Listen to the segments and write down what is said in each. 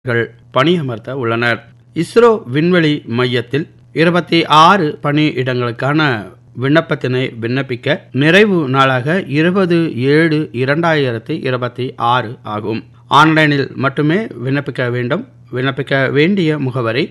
கள் பணியமர்த்த உள்ளனர் இஸ்ரோ விண்வெளி மையத்தில் இருபத்தி ஆறு பணியிடங்களுக்கான விண்ணப்பத்தினை விண்ணப்பிக்க நிறைவு நாளாக இருபது ஏழு இரண்டாயிரத்தி இருபத்தி ஆறு ஆகும் ஆன்லைனில் மட்டுமே விண்ணப்பிக்க வேண்டும் விண்ணப்பிக்க வேண்டிய முகவரி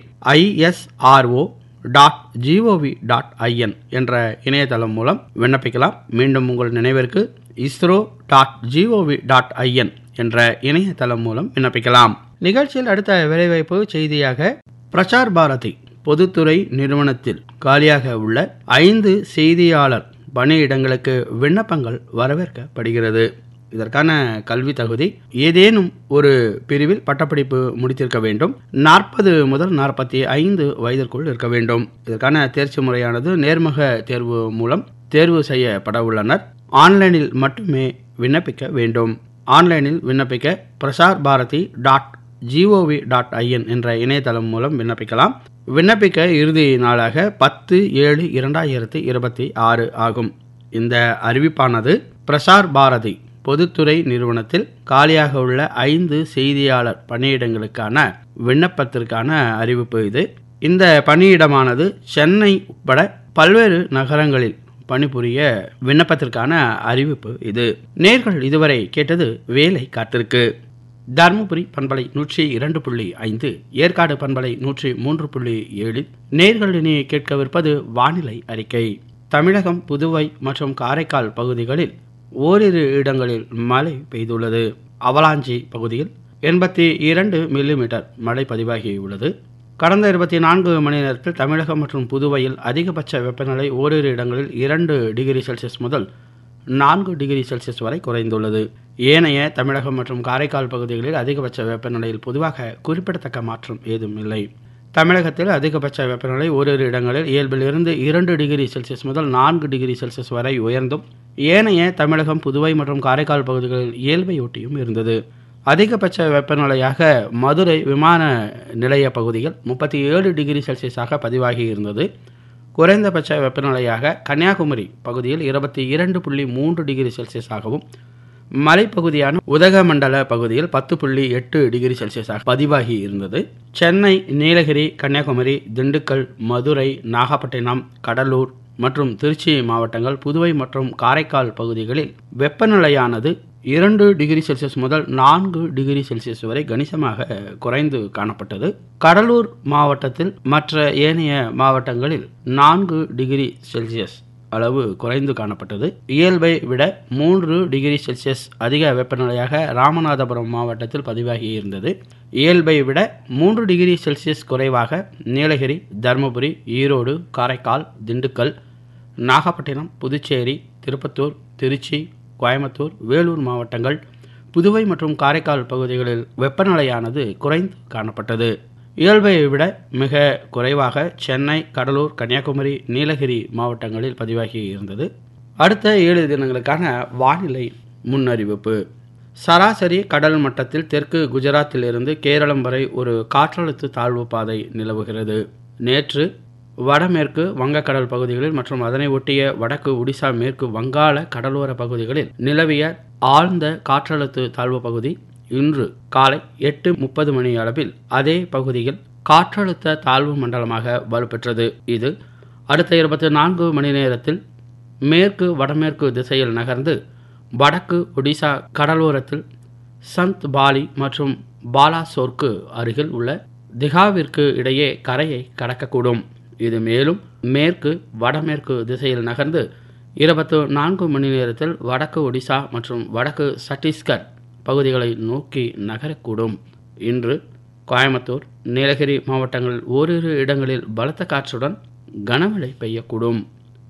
ISRO dot GOV dot IN என்ற இணையதளம் மூலம் விண்ணப்பிக்கலாம் மீண்டும் உங்கள் நினைவிற்கு ISRO dot GOV dot IN என்ற இணையதளம் மூலம் விண்ணப்பிக்கலாம் நிகழ்ச்சியில் அடுத்த வேலைவாய்ப்பு செய்தியாக பிரசார் பாரதி பொதுத்துறை நிறுவனத்தில் காலியாக உள்ள ஐந்து செய்தியாளர் பணியிடங்களுக்கு விண்ணப்பங்கள் வரவேற்கப்படுகிறது இதற்கான கல்வி தகுதி ஏதேனும் ஒரு பிரிவில் பட்டப்படிப்பு முடித்திருக்க வேண்டும் நாற்பது முதல் நாற்பத்தி ஐந்து வயதிற்குள் இருக்க வேண்டும் இதற்கான தேர்ச்சி முறையானது நேர்முக தேர்வு மூலம் தேர்வு செய்யப்பட உள்ளனர் ஆன்லைனில் மட்டுமே விண்ணப்பிக்க வேண்டும் ஆன்லைனில் விண்ணப்பிக்க Prasar Bharati dot GOV dot IN என்ற இணையதளம் மூலம் விண்ணப்பிக்கலாம் விண்ணப்பிக்க இறுதி நாளாக பத்து ஏழு இரண்டாயிரத்தி இருபத்தி ஆறு ஆகும் இந்த அறிவிப்பானது பிரசார் பாரதி பொதுத்துறை நிறுவனத்தில் காலியாக உள்ள ஐந்து செய்தியாளர் பணியிடங்களுக்கான விண்ணப்பத்திற்கான அறிவிப்பு இது இந்த பணியிடமானது சென்னை உட்பட பல்வேறு நகரங்களில் பணிபுரிய விண்ணப்பத்திற்கான அறிவிப்பு இது நேர்கள் இதுவரை கேட்டது வேலை காத்திருக்கு தருமபுரி பண்பலை நூற்றி இரண்டு புள்ளி ஐந்து ஏற்காடு பண்பலை நூற்றி மூன்று புள்ளி ஏழில் நேர்கள் இனி கேட்கவிருப்பது வானிலை அறிக்கை தமிழகம் புதுவை மற்றும் காரைக்கால் பகுதிகளில் ஓரிரு இடங்களில் மழை பெய்துள்ளது அவலாஞ்சி பகுதியில் எண்பத்தி இரண்டு மில்லிமீட்டர் மழை பதிவாகியுள்ளது கடந்த இருபத்தி நான்கு மணி நேரத்தில் தமிழகம் மற்றும் புதுவையில் அதிகபட்ச வெப்பநிலை ஓரிரு இடங்களில் இரண்டு டிகிரி செல்சியஸ் முதல் நான்கு டிகிரி செல்சியஸ் வரை குறைந்துள்ளது ஏனைய தமிழகம் மற்றும் காரைக்கால் பகுதிகளில் அதிகபட்ச வெப்பநிலையில் பொதுவாக குறிப்பிடத்தக்க மாற்றம் ஏதும் இல்லை தமிழகத்தில் அதிகபட்ச வெப்பநிலை ஓரிரு இடங்களில் இயல்பிலிருந்து இரண்டு டிகிரி செல்சியஸ் முதல் நான்கு டிகிரி செல்சியஸ் வரை உயர்ந்தும் ஏனைய தமிழகம் புதுவை மற்றும் காரைக்கால் பகுதிகளில் இயல்பையொட்டியும் இருந்தது அதிகபட்ச வெப்பநிலையாக மதுரை விமான நிலைய பகுதியில் முப்பத்தி ஏழு டிகிரி செல்சியஸாக பதிவாகி இருந்தது குறைந்தபட்ச வெப்பநிலையாக கன்னியாகுமரி பகுதியில் இருபத்தி இரண்டு புள்ளி மூன்று டிகிரி செல்சியஸாகவும் மலைப்பகுதியான உதகமண்டல பகுதியில் பத்து புள்ளி எட்டு டிகிரி செல்சியஸாக பதிவாகி இருந்தது சென்னை நீலகிரி கன்னியாகுமரி திண்டுக்கல் மதுரை நாகப்பட்டினம் கடலூர் மற்றும் திருச்சி மாவட்டங்கள் புதுவை மற்றும் காரைக்கால் பகுதிகளில் வெப்பநிலையானது இரண்டு டிகிரி செல்சியஸ் முதல் நான்கு டிகிரி செல்சியஸ் வரை கணிசமாக குறைந்து காணப்பட்டது கடலூர் மாவட்டத்தில் மற்ற ஏனைய மாவட்டங்களில் நான்கு டிகிரி செல்சியஸ் அளவு குறைந்து காணப்பட்டது இயல்பை விட மூன்று டிகிரி செல்சியஸ் அதிக வெப்பநிலையாக ராமநாதபுரம் மாவட்டத்தில் பதிவாகி இருந்தது இயல்பை விட மூன்று டிகிரி செல்சியஸ் குறைவாக நீலகிரி தருமபுரி ஈரோடு காரைக்கால் திண்டுக்கல் நாகப்பட்டினம் புதுச்சேரி திருப்பத்தூர் திருச்சி கோயம்புத்தூர் வேலூர் மாவட்டங்கள் புதுவை மற்றும் காரைக்கால் பகுதிகளில் வெப்பநிலையானது குறைந்து காணப்பட்டது இயல்பை விட மிக குறைவாக சென்னை கடலூர் கன்னியாகுமரி நீலகிரி மாவட்டங்களில் பதிவாகி இருந்தது அடுத்த ஏழு தினங்களுக்கான வானிலை முன்னறிவிப்பு சராசரி கடல் மட்டத்தில் தெற்கு குஜராத்திலிருந்து கேரளம் வரை ஒரு காற்றழுத்த தாழ்வு பாதை நிலவுகிறது நேற்று வடமேற்கு வங்கக்கடல் பகுதிகளில் மற்றும் அதனை ஒட்டிய வடக்கு ஒடிசா மேற்கு வங்காள கடலோர பகுதிகளில் நிலவிய ஆழ்ந்த காற்றழுத்த தாழ்வு பகுதி இன்று காலை எட்டு முப்பது மணி அளவில் அதே பகுதியில் காற்றழுத்த தாழ்வு மண்டலமாக வலுப்பெற்றது இது அடுத்த இருபத்தி நான்கு மணி நேரத்தில் மேற்கு வடமேற்கு திசையில் நகர்ந்து வடக்கு ஒடிசா கடலோரத்தில் சந்த் பாலி மற்றும் பாலாசோர்க்கு அருகில் உள்ள திகாவிற்கு இடையே கரையை கடக்கக்கூடும் இது மேலும் மேற்கு வடமேற்கு திசையில் நகர்ந்து இருபத்து நான்கு மணி நேரத்தில் வடக்கு ஒடிசா மற்றும் வடக்கு சத்தீஸ்கர் பகுதிகளை நோக்கி நகரக்கூடும் இன்று கோயம்புத்தூர் நீலகிரி மாவட்டங்களில் ஓரிரு இடங்களில் பலத்த காற்றுடன் கனமழை பெய்யக்கூடும்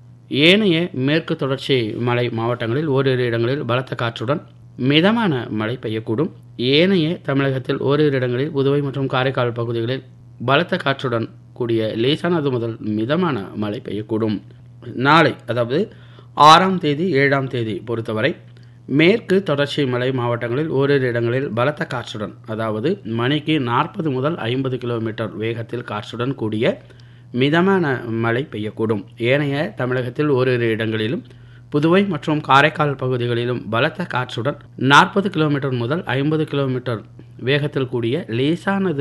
ஏனைய மேற்கு தொடர்ச்சி மலை மாவட்டங்களில் ஓரிரு இடங்களில் பலத்த காற்றுடன் மிதமான மழை பெய்யக்கூடும் ஏனைய தமிழகத்தில் ஓரிரு இடங்களில் புதுவை மற்றும் காரைக்கால் பகுதிகளில் பலத்த காற்றுடன் கூடிய லேசானது முதல் மிதமான மழை பெய்யக்கூடும் நாளை அதாவது ஆறாம் தேதி ஏழாம் தேதி பொறுத்தவரை மேற்கு தொடர்ச்சி மலை மாவட்டங்களில் ஓரிரு இடங்களில் பலத்த காற்றுடன் அதாவது மணிக்கு நாற்பது முதல் ஐம்பது கிலோமீட்டர் வேகத்தில் காற்றுடன் கூடிய மிதமான மழை பெய்யக்கூடும் ஏனைய தமிழகத்தில் ஓரிரு இடங்களிலும் புதுவை மற்றும் காரைக்கால் பகுதிகளிலும் பலத்த காற்றுடன் நாற்பது கிலோமீட்டர் முதல் ஐம்பது கிலோமீட்டர் வேகத்தில் கூடிய லேசானது